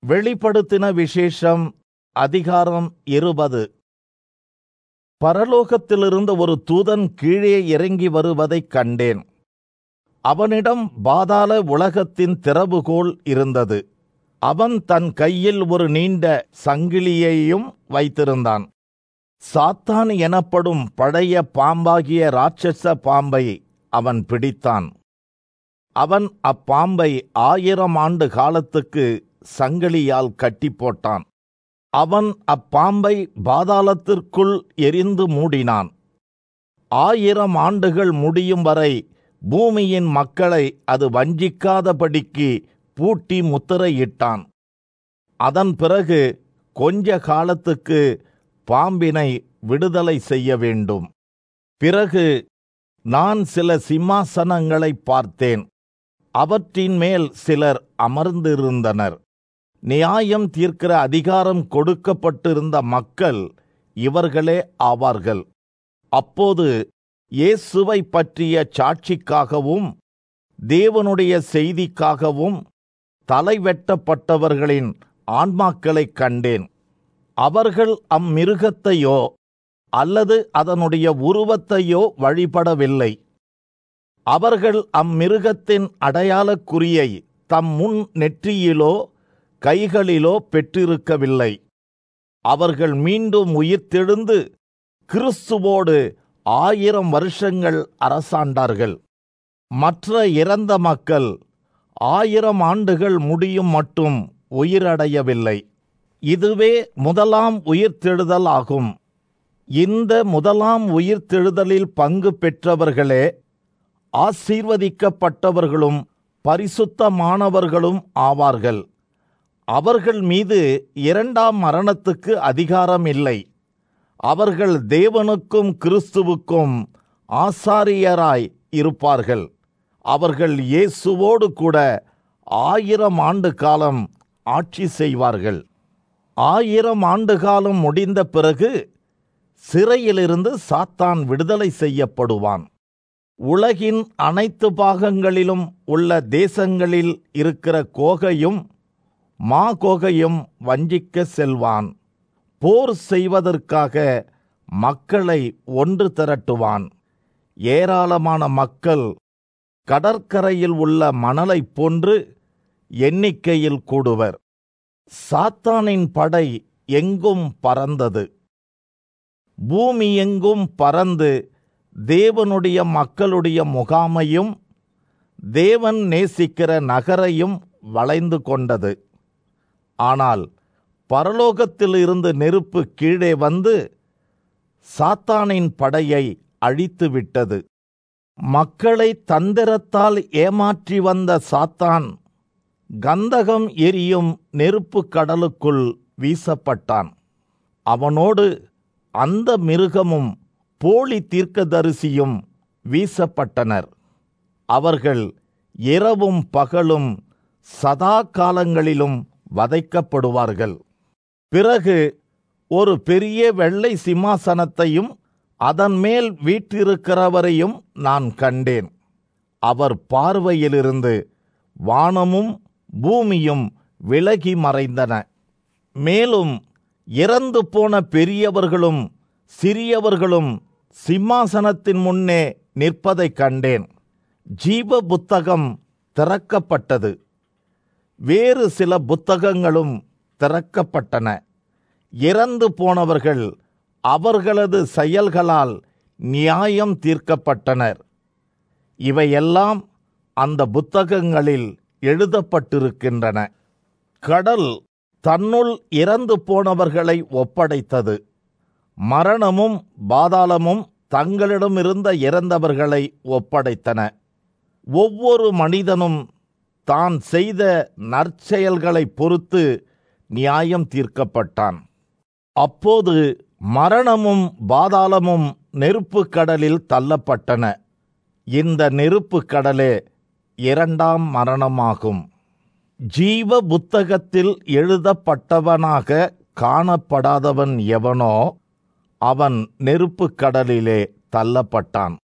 வெளிப்படுத்தின விசேஷம் அதிகாரம் இருபது பரலோகத்திலிருந்து ஒரு தூதன் கீழே இறங்கி வருவதைக் கண்டேன் அவனிடம் பாதாள உலகத்தின் திறவுகோல் இருந்தது அவன் தன் கையில் ஒரு நீண்ட சங்கிலியையும் வைத்திருந்தான் சாத்தான் எனப்படும் பழைய பாம்பாகிய ராட்சச பாம்பை அவன் பிடித்தான் அவன் அப்பாம்பை ஆயிரம் ஆண்டு காலத்துக்கு சங்கிலியால் கட்டி போட்டான் அவன் அப்பாம்பை பாதாளத்திற்குள் எரிந்து மூடினான் ஆயிரம் ஆண்டுகள் முடியும் வரை பூமியின் மக்களை அது வஞ்சிக்காதபடிக்கு பூட்டி முத்திரையிட்டான் அதன் பிறகு கொஞ்ச காலத்துக்கு பாம்பினை விடுதலை செய்ய வேண்டும் பிறகு நான் சில சிம்மாசனங்களை பார்த்தேன் அவற்றின் மேல் சிலர் அமர்ந்திருந்தனர் நியாயம் தீர்க்கிற அதிகாரம் கொடுக்கப்பட்டிருந்த மக்கள் இவர்களே ஆவார்கள் அப்போது இயேசுவை பற்றிய சாட்சிக்காகவும் தேவனுடைய செய்திக்காகவும் தலைவெட்டப்பட்டவர்களின் ஆன்மாக்களைக் கண்டேன் அவர்கள் அம்மிருகத்தையோ அல்லது அதனுடைய உருவத்தையோ வழிபடவில்லை அவர்கள் அம்மிருகத்தின் அடையாளக் குறியை தம் முன் நெற்றியிலோ கைகளிலோ பெற்றிருக்கவில்லை அவர்கள் மீண்டும் உயிர்த்தெழுந்து கிறிஸ்துவோடு ஆயிரம் வருஷங்கள் அரசாண்டார்கள் மற்ற இறந்த மக்கள் ஆயிரம் ஆண்டுகள் முடியும் மட்டும் உயிரடையவில்லை இதுவே முதலாம் உயிர்த்தெழுதல் ஆகும் இந்த முதலாம் உயிர்த்தெழுதலில் பங்கு பெற்றவர்களே ஆசீர்வதிக்கப்பட்டவர்களும் பரிசுத்தமானவர்களும் ஆவார்கள் அவர்கள் மீது இரண்டாம் மரணத்துக்கு அதிகாரம் இல்லை அவர்கள் தேவனுக்கும் கிறிஸ்துவுக்கும் ஆசாரியராய் இருப்பார்கள் அவர்கள் இயேசுவோடு கூட ஆயிரம் ஆண்டு காலம் ஆட்சி செய்வார்கள் ஆயிரம் ஆண்டு காலம் முடிந்த பிறகு சிறையிலிருந்து சாத்தான் விடுதலை செய்யப்படுவான் உலகின் அனைத்து பாகங்களிலும் உள்ள தேசங்களில் இருக்கிற கோகையும் மாகோகையும் வஞ்சிக்க செல்வான் போர் செய்வதற்காக மக்களை ஒன்று திரட்டுவான் ஏராளமான மக்கள் கடற்கரையில் உள்ள மணலைப் போன்று எண்ணிக்கையில் கூடுவர் சாத்தானின் படை எங்கும் பறந்தது பூமி எங்கும் பறந்து தேவனுடைய மக்களுடைய முகாமையும் தேவன் நேசிக்கிற நகரையும் வளைந்து கொண்டது ஆனால் பரலோகத்தில் இருந்து நெருப்பு கீழே வந்து சாத்தானின் படையை அழித்துவிட்டது மக்களை தந்திரத்தால் ஏமாற்றி வந்த சாத்தான் கந்தகம் எரியும் நெருப்பு கடலுக்குள் வீசப்பட்டான் அவனோடு அந்த மிருகமும் போலி தீர்க்கதரிசியும் வீசப்பட்டனர் அவர்கள் இரவும் பகலும் சதா காலங்களிலும் வதைக்கப்படுவார்கள் பிறகு ஒரு பெரிய வெள்ளை சிம்மாசனத்தையும் அதன் மேல் வீற்றிருக்கிறவரையும் நான் கண்டேன் அவர் பார்வையிலிருந்து வானமும் பூமியும் விலகி மறைந்தன மேலும் இறந்து போன பெரியவர்களும் சிறியவர்களும் சிம்மாசனத்தின் முன்னே நிற்பதைக் கண்டேன் ஜீவ புத்தகம் திறக்கப்பட்டது வேறு சில புத்தகங்களும் திறக்கப்பட்டன இறந்து போனவர்கள் அவர்களது செயல்களால் நியாயம் தீர்க்கப்பட்டனர் இவையெல்லாம் அந்த புத்தகங்களில் எழுதப்பட்டிருக்கின்றன கடல் தன்னுள் இறந்து போனவர்களை ஒப்படைத்தது மரணமும் பாதாளமும் தங்களிடமிருந்த இறந்தவர்களை ஒப்படைத்தன ஒவ்வொரு மனிதனும் தான் செய்த நற்செயல்களைப் பொறுத்து நியாயம் தீர்க்கப்பட்டான் அப்போது மரணமும் பாதாளமும் நெருப்பு கடலில் தள்ளப்பட்டன இந்த நெருப்பு கடலே இரண்டாம் மரணமாகும் ஜீவ புத்தகத்தில் எழுதப்பட்டவனாக காணப்படாதவன் எவனோ அவன் நெருப்பு கடலிலே தள்ளப்பட்டான்